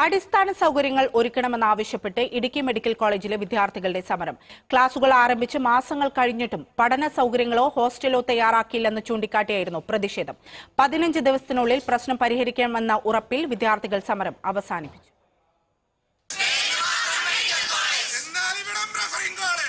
അടിസ്ഥാന സൗകര്യങ്ങൾ ഒരുക്കണമെന്നാവശ്യപ്പെട്ട് ഇടുക്കി മെഡിക്കൽ കോളേജിലെ വിദ്യാർത്ഥികളുടെ സമരം ക്ലാസുകൾ ആരംഭിച്ച് മാസങ്ങൾ കഴിഞ്ഞിട്ടും പഠന സൗകര്യങ്ങളോ ഹോസ്റ്റലോ തയ്യാറാക്കിയില്ലെന്ന് ചൂണ്ടിക്കാട്ടിയായിരുന്നു പ്രതിഷേധം പതിനഞ്ച് ദിവസത്തിനുള്ളിൽ പ്രശ്നം പരിഹരിക്കാമെന്ന ഉറപ്പിൽ വിദ്യാർത്ഥികൾ സമരം അവസാനിപ്പിച്ചു എന്നാലിവിടം റഫറിംഗ് കോളേജ്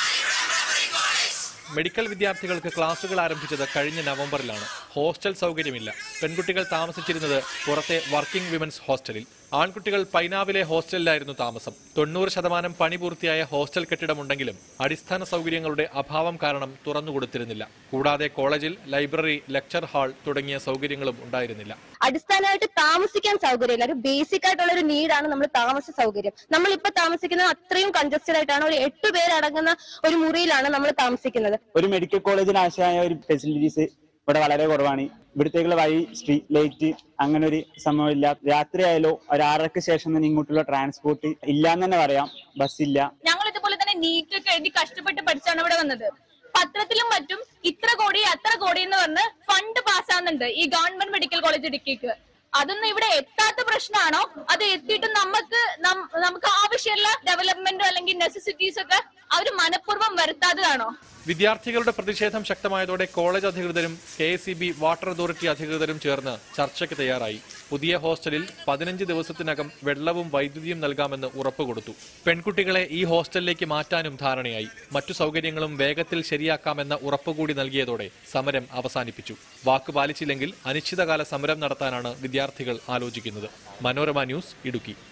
മെഡിക്കൽ വിദ്യാർത്ഥികൾക്ക് ക്ലാസുകൾ ആരംഭിച്ചത് കഴിഞ്ഞ നവംബറിലാണ് ഹോസ്റ്റൽ സൗകര്യമില്ല പെൺകുട്ടികൾ താമസിച്ചിരുന്നത് പുറത്തെ വർക്കിംഗ് വിമൻസ് ഹോസ്റ്റലിൽ ആൺകുട്ടികൾ പൈനാവിലെ ഹോസ്റ്റലിലായിരുന്നു താമസം തൊണ്ണൂറ് ശതമാനം പണി പൂർത്തിയായ ഹോസ്റ്റൽ കെട്ടിടമുണ്ടെങ്കിലും അടിസ്ഥാന സൗകര്യങ്ങളുടെ അഭാവം കാരണം തുറന്നുകൊടുത്തിരുന്നില്ല കൂടാതെ കോളേജിൽ ലൈബ്രറി ലെക്ചർ ഹാൾ തുടങ്ങിയ സൗകര്യങ്ങളും ഉണ്ടായിരുന്നില്ല അടിസ്ഥാനമായിട്ട് താമസിക്കാൻ സൗകര്യമില്ല ഒരു ബേസിക് ആയിട്ടുള്ള ഒരു നീഡാണ് നമ്മൾ താമസ സൗകര്യം നമ്മൾ ഇപ്പൊ താമസിക്കുന്നത് അത്രയും കൺജസ്റ്റഡ് ആയിട്ടാണ് ഒരു എട്ട് പേരടങ്ങുന്ന ഒരു മുറിയിലാണ് നമ്മൾ താമസിക്കുന്നത് ഒരു മെഡിക്കൽ കോളേജിന് ആവശ്യമായ ഒരു ഫെസിലിറ്റീസ് ഇവിടെ വളരെ കുറവാണ് ഇവിടത്തേക്കുള്ള വഴി സ്ട്രീറ്റ് ലൈറ്റ് അങ്ങനെ ഒരു സംഭവമില്ല രാത്രി ആയാലോ ഒരു ആറരക്ക് ശേഷം തന്നെ ഇങ്ങോട്ടുള്ള ട്രാൻസ്പോർട്ട് ഇല്ലാന്ന് തന്നെ പറയാം ബസ്സില്ല ഞങ്ങൾ ഇതുപോലെ തന്നെ നീറ്റ് ഒക്കെ എഴുതി കഷ്ടപ്പെട്ട് പഠിച്ചാണ് ഇവിടെ വന്നത് പത്രത്തിലും മറ്റും ഇത്ര കോടി അത്ര കോടി എന്ന് പറഞ്ഞ് ഫണ്ട് പാസ്സാകുന്നുണ്ട് ഈ ഗവൺമെന്റ് മെഡിക്കൽ കോളേജ് ഇടുക്കിക്ക് അതൊന്നും ഇവിടെ എത്താത്ത പ്രശ്നമാണോ അത് എത്തിയിട്ട് നമുക്ക് നം- നമുക്ക് ആവശ്യമുള്ള ഡെവലപ്മെന്റോ അല്ലെങ്കിൽ നെസസിറ്റീസ് ഒക്കെ അവർ മനഃപൂർവ്വം വരുത്താത്തതാണോ വിദ്യാർത്ഥികളുടെ പ്രതിഷേധം ശക്തമായതോടെ കോളേജ് അധികൃതരും കെ എസ് വാട്ടർ അതോറിറ്റി അധികൃതരും ചേർന്ന് ചർച്ചയ്ക്ക് തയ്യാറായി പുതിയ ഹോസ്റ്റലിൽ പതിനഞ്ച് ദിവസത്തിനകം വെള്ളവും വൈദ്യുതിയും നൽകാമെന്ന് ഉറപ്പുകൊടുത്തു പെൺകുട്ടികളെ ഈ ഹോസ്റ്റലിലേക്ക് മാറ്റാനും ധാരണയായി മറ്റു സൗകര്യങ്ങളും വേഗത്തിൽ ശരിയാക്കാമെന്ന ഉറപ്പുകൂടി നൽകിയതോടെ സമരം അവസാനിപ്പിച്ചു വാക്ക് പാലിച്ചില്ലെങ്കിൽ അനിശ്ചിതകാല സമരം നടത്താനാണ് വിദ്യാർത്ഥികൾ ആലോചിക്കുന്നത് മനോരമ ന്യൂസ് ഇടുക്കി